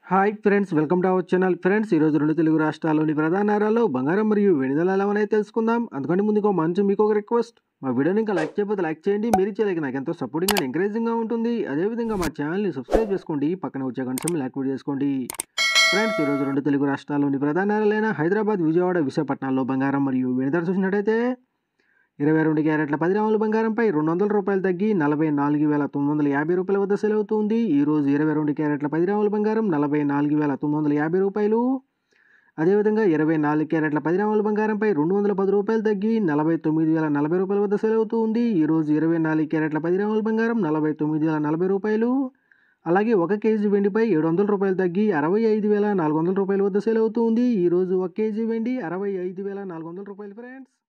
hi friends welcome to our channel friends ఈరోజు రెండు తెలుగు రాష్ట్రాల్లోని ప్రధాన నగరాల్లో బంగారం మరియు వెండి ధరలు ఎలా ఉన్నాయో తెలుసుకుందాం అందుకంటే ముందుగా మంచి మీకు ఒక రిక్వెస్ట్ మా వీడియోని ఇంకా లైక్ చేయకపోతే లైక్ చేయండి మీరు ఇచ్చే లైక్ నాకు ఎంతో సపోర్టింగ్ అండ్ ఎంకరేజింగ్గా ఉంటుంది అదేవిధంగా మా ఛానల్ని సబ్స్క్రైబ్ చేసుకోండి పక్కన వచ్చే గంటం యాక్టివేట్ చేసుకోండి ఫ్రెండ్స్ ఈరోజు రెండు తెలుగు రాష్ట్రాల్లోని ప్రధాన నగరాలైన హైదరాబాద్ విజయవాడ విశాఖపట్నాల్లో బంగారం మరియు వెండి ధర చూసినట్టయితే ఇరవై రెండు క్యారెట్ల పది గ్రాముల బంగారంపై రెండు వందల రూపాయలు తగ్గి నలభై నాలుగు వేల తొమ్మిది వందల యాభై రూపాయల వద్ద సేల్ అవుతుంది ఈ రోజు ఇరవై రెండు క్యారెట్ల పది గ్రాముల బంగారం నలభై నాలుగు వేల తొమ్మిది వందల యాభై రూపాయలు అదేవిధంగా ఇరవై నాలుగు క్యారెట్ల పది గ్రాముల బంగారంపై రెండు వందల పది రూపాయలు తగ్గి నలభై తొమ్మిది వేల నలభై రూపాయల వద్ద సేల్ అవుతుంది ఈ రోజు ఇరవై నాలుగు క్యారెట్ల పది గ్రాముల బంగారం నలభై తొమ్మిది వేల నలభై రూపాయలు అలాగే ఒక కేజీ వెండిపై ఏడు వందల రూపాయలు తగ్గి అరవై ఐదు వేల నాలుగు వందల రూపాయల వద్ద సేల్ అవుతుంది ఈ రోజు ఒక కేజీ వెండి అరవై ఐదు వేల నాలుగు వందల రూపాయలు ఫ్రెండ్స్